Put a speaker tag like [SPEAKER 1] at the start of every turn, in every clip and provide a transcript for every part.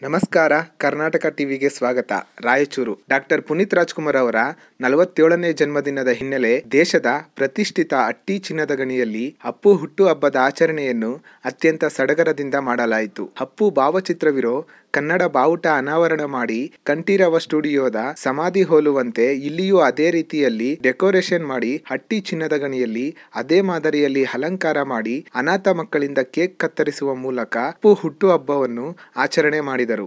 [SPEAKER 1] ನಮಸ್ಕಾರ ಕರ್ನಾಟಕ ಟಿವಿಗೆ ಸ್ವಾಗತ ರಾಯಚೂರು ಡಾಕ್ಟರ್ ಪುನೀತ್ ರಾಜ್ಕುಮಾರ್ ಅವರ ನಲವತ್ತೇಳನೇ ಜನ್ಮದಿನದ ಹಿನ್ನೆಲೆ ದೇಶದ ಪ್ರತಿಷ್ಠಿತ ಅಟ್ಟಿ ಚಿನ್ನದ ಗಣಿಯಲ್ಲಿ ಅಪ್ಪು ಹುಟ್ಟು ಹಬ್ಬದ ಆಚರಣೆಯನ್ನು ಅತ್ಯಂತ ಸಡಗರದಿಂದ ಮಾಡಲಾಯಿತು ಅಪ್ಪು ಭಾವಚಿತ್ರವಿರೋ ಕನ್ನಡ ಬಾವುಟ ಅನಾವರಣ ಮಾಡಿ ಕಂಠೀರವ ಸ್ಟುಡಿಯೋದ ಸಮಾಧಿ ಹೋಲುವಂತೆ ಇಲ್ಲಿಯೂ ಅದೇ ರೀತಿಯಲ್ಲಿ ಡೆಕೋರೇಷನ್ ಮಾಡಿ ಹಟ್ಟಿ ಚಿನ್ನದ ಗಣಿಯಲ್ಲಿ ಅದೇ ಮಾದರಿಯಲ್ಲಿ ಅಲಂಕಾರ ಮಾಡಿ ಅನಾಥ ಮಕ್ಕಳಿಂದ ಕೇಕ್ ಕತ್ತರಿಸುವ ಮೂಲಕ ಅಪ್ಪು ಹುಟ್ಟು ಹಬ್ಬವನ್ನು ಆಚರಣೆ ಮಾಡಿದರು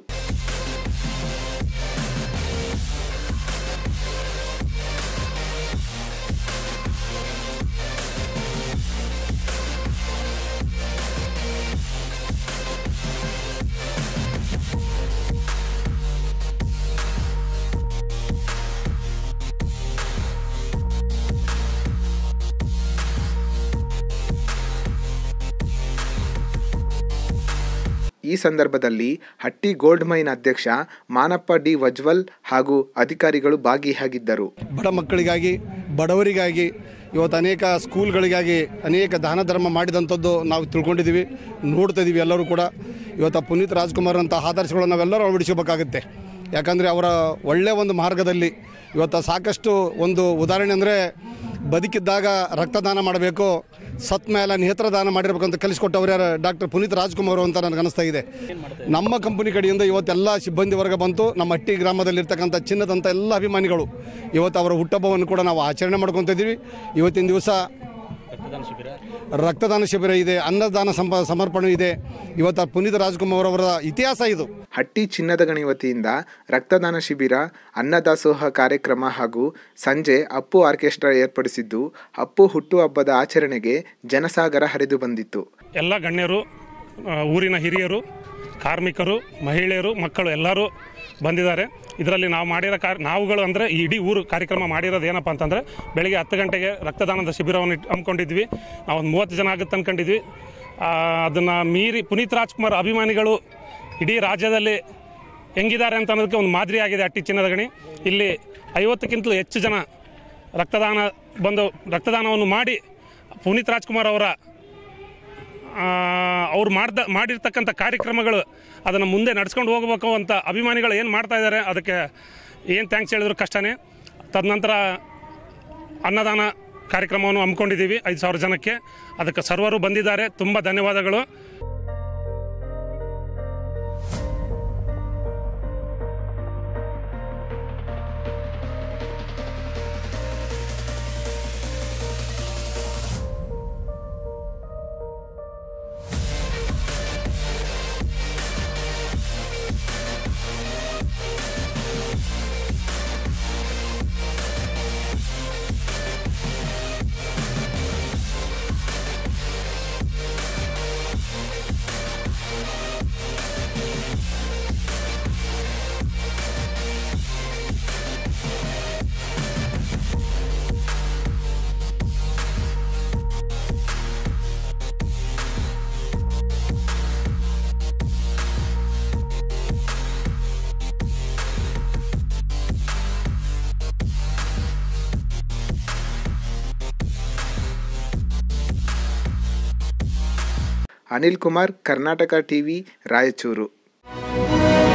[SPEAKER 1] ಈ ಸಂದರ್ಭದಲ್ಲಿ ಹಟ್ಟಿ ಗೋಲ್ಡ್ ಮೈನ್ ಅಧ್ಯಕ್ಷ ಮಾನಪ್ಪ ಡಿ ವಜ್ವಲ್ ಹಾಗೂ ಅಧಿಕಾರಿಗಳು ಭಾಗಿಯಾಗಿದ್ದರು
[SPEAKER 2] ಬಡ ಮಕ್ಕಳಿಗಾಗಿ ಬಡವರಿಗಾಗಿ ಇವತ್ತು ಅನೇಕ ಸ್ಕೂಲ್ಗಳಿಗಾಗಿ ಅನೇಕ ದಾನ ಧರ್ಮ ಮಾಡಿದಂಥದ್ದು ನಾವು ತಿಳ್ಕೊಂಡಿದ್ದೀವಿ ನೋಡ್ತಾ ಇದ್ದೀವಿ ಎಲ್ಲರೂ ಕೂಡ ಇವತ್ತು ಆ ಪುನೀತ್ ರಾಜ್ಕುಮಾರ್ ಅಂತ ಆದರ್ಶಗಳನ್ನು ನಾವೆಲ್ಲರೂ ಅಳವಡಿಸಬೇಕಾಗುತ್ತೆ ಯಾಕಂದರೆ ಅವರ ಒಳ್ಳೆಯ ಒಂದು ಮಾರ್ಗದಲ್ಲಿ ಇವತ್ತು ಸಾಕಷ್ಟು ಒಂದು ಉದಾಹರಣೆ ಅಂದರೆ ಬದುಕಿದ್ದಾಗ ರಕ್ತದಾನ ಮಾಡಬೇಕು ಸತ್ ಮೇಲೆ ನೇತ್ರದಾನ ಮಾಡಿರ್ಬೇಕಂತ ಕಲಿಸ್ಕೊಟ್ಟವ್ರು ಯಾರು ಡಾಕ್ಟರ್ ಪುನೀತ್ ರಾಜ್ಕುಮಾರ್ ಅಂತ ನನಗೆ ಅನಿಸ್ತಾ ಇದೆ ನಮ್ಮ ಕಂಪನಿ ಕಡೆಯಿಂದ ಇವತ್ತೆಲ್ಲ ಸಿಬ್ಬಂದಿ ವರ್ಗ ಬಂತು ನಮ್ಮ ಹಟ್ಟಿ ಗ್ರಾಮದಲ್ಲಿರ್ತಕ್ಕಂಥ ಚಿನ್ನದಂಥ ಎಲ್ಲ ಅಭಿಮಾನಿಗಳು ಇವತ್ತು ಅವರ ಹುಟ್ಟಹಬ್ಬವನ್ನು ಕೂಡ ನಾವು ಆಚರಣೆ ಮಾಡ್ಕೊತ ಇದ್ದೀವಿ ಇವತ್ತಿನ ದಿವಸ ರಕ್ತದಾನ ಶಿಬಿರ ಇದೆ ಅನ್ನದಾನ ಸಂಪ ಸಮರ್ಪಣೆ ಇದೆ ಇವತ್ತು ಆ ಪುನೀತ್ ರಾಜ್ಕುಮಾರ್ ಅವರ ಇತಿಹಾಸ ಇದು
[SPEAKER 1] ಹಟ್ಟಿ ಚಿನ್ನದ ಗಣಿ ವತಿಯಿಂದ ರಕ್ತದಾನ ಶಿಬಿರ ಅನ್ನದಾಸೋಹ ಕಾರ್ಯಕ್ರಮ ಹಾಗೂ ಸಂಜೆ ಅಪ್ಪು ಆರ್ಕೆಸ್ಟ್ರಾ ಏರ್ಪಡಿಸಿದ್ದು ಅಪ್ಪು ಹುಟ್ಟುಹಬ್ಬದ ಆಚರಣೆಗೆ ಜನಸಾಗರ ಹರಿದು ಬಂದಿತ್ತು
[SPEAKER 3] ಎಲ್ಲ ಗಣ್ಯರು ಆ, ಊರಿನ ಹಿರಿಯರು ಕಾರ್ಮಿಕರು ಮಹಿಳೆಯರು ಮಕ್ಕಳು ಎಲ್ಲರೂ ಬಂದಿದ್ದಾರೆ ಇದರಲ್ಲಿ ನಾವು ಮಾಡಿರೋ ಕಾರ್ ನಾವುಗಳು ಅಂದರೆ ಈ ಇಡೀ ಊರು ಕಾರ್ಯಕ್ರಮ ಮಾಡಿರೋದು ಏನಪ್ಪ ಅಂತಂದರೆ ಬೆಳಿಗ್ಗೆ ಹತ್ತು ಗಂಟೆಗೆ ರಕ್ತದಾನದ ಶಿಬಿರವನ್ನು ಇಟ್ಟು ಹಮ್ಮಿಕೊಂಡಿದ್ವಿ ನಾವು ಒಂದು ಮೂವತ್ತು ಜನ ಆಗುತ್ತೆ ಅಂದ್ಕೊಂಡಿದ್ವಿ ಅದನ್ನು ಮೀರಿ ಪುನೀತ್ ರಾಜ್ಕುಮಾರ್ ಅಭಿಮಾನಿಗಳು ಇಡೀ ರಾಜ್ಯದಲ್ಲಿ ಹೆಂಗಿದ್ದಾರೆ ಅಂತ ಅನ್ನೋದಕ್ಕೆ ಒಂದು ಮಾದರಿ ಆಗಿದೆ ಅಟ್ಟಿ ಚಿನ್ನದ ಗಣಿ ಇಲ್ಲಿ ಐವತ್ತಕ್ಕಿಂತಲೂ ಹೆಚ್ಚು ಜನ ರಕ್ತದಾನ ಬಂದು ರಕ್ತದಾನವನ್ನು ಮಾಡಿ ಪುನೀತ್ ರಾಜ್ಕುಮಾರ್ ಅವರ ಅವ್ರು ಮಾಡ್ದ ಮಾಡಿರ್ತಕ್ಕಂಥ ಕಾರ್ಯಕ್ರಮಗಳು ಅದನ್ನು ಮುಂದೆ ನಡ್ಸ್ಕೊಂಡು ಹೋಗಬೇಕು ಅಂತ ಅಭಿಮಾನಿಗಳು ಏನು ಮಾಡ್ತಾ ಇದ್ದಾರೆ ಅದಕ್ಕೆ ಏನು ಥ್ಯಾಂಕ್ಸ್ ಹೇಳಿದ್ರು ಕಷ್ಟನೇ ತದನಂತರ ಅನ್ನದಾನ ಕಾರ್ಯಕ್ರಮವನ್ನು ಹಮ್ಮಿಕೊಂಡಿದ್ದೀವಿ ಐದು ಸಾವಿರ ಜನಕ್ಕೆ ಅದಕ್ಕೆ ಸರ್ವರು ಬಂದಿದ್ದಾರೆ ತುಂಬ ಧನ್ಯವಾದಗಳು
[SPEAKER 1] ಅನಿಲ್ ಕುಮಾರ್ ಕರ್ನಾಟಕ ಟಿವಿ ರಾಯಚೂರು